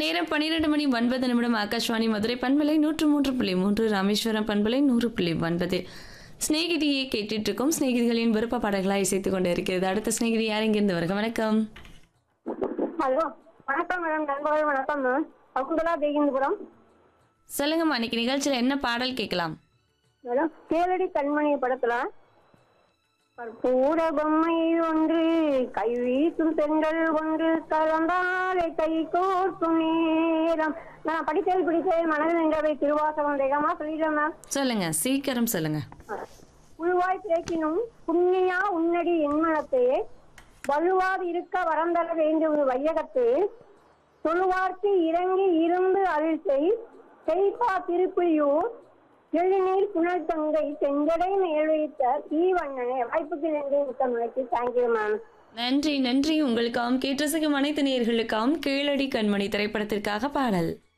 நேரம் பன்னிரெண்டு மணி ஒன்பது நிமிடம் ஆகாஷ்வாணி மதுரை பண்பலை நூற்று மூன்று புள்ளி மூன்று ராமேஸ்வரம் பண்பலை நூறு புள்ளி ஒன்பது ஸ்நேகிதியை கேட்டுட்டு இருக்கோம் ஸ்நேகிதிகளின் விருப்ப பாடல்களாக இசைத்துக் கொண்டு இருக்கிறது அடுத்த ஸ்நேகிதி யார் இங்கிருந்து வருக வணக்கம் ஹலோ வணக்கம் மேடம் நண்பர்கள் வணக்கம் மேம் சகுந்தலா தேகிந்துபுரம் சொல்லுங்கம்மா இன்னைக்கு நிகழ்ச்சியில் என்ன பாடல் கேட்கலாம் மேடம் கேளடி கண்மணி படத்துல கற்பூர பொம்மை ஒன்று கை வீசும் பெண்கள் ஒன்று கலந்தாலே கை கோர்க்கும் நேரம் நான் படித்தேன் பிடித்தேன் மனதில் நின்றவை திருவாசகம் வேகமா சொல்லிடுறேன் மேம் சொல்லுங்க சீக்கிரம் சொல்லுங்க உள்வாய் பேசினும் புண்ணியா உன்னடி என்மனத்தே வலுவாது இருக்க வரந்தர வேண்டும் வையகத்தே தொழுவார்க்கு இறங்கி இருந்து அழிசை செய்பா திருப்புலியூர் எழுநீர் புனல் தங்கை செஞ்சடை மேல் வைத்த தீவண்ணனே வாய்ப்புக்கு நன்றி முத்தமிழைக்கு தேங்க்யூ மேம் நன்றி நன்றி உங்களுக்காகவும் கேட்டரசுக்கும் அனைத்து நேயர்களுக்காகவும் கீழடி கண்மணி திரைப்படத்திற்காக பாடல்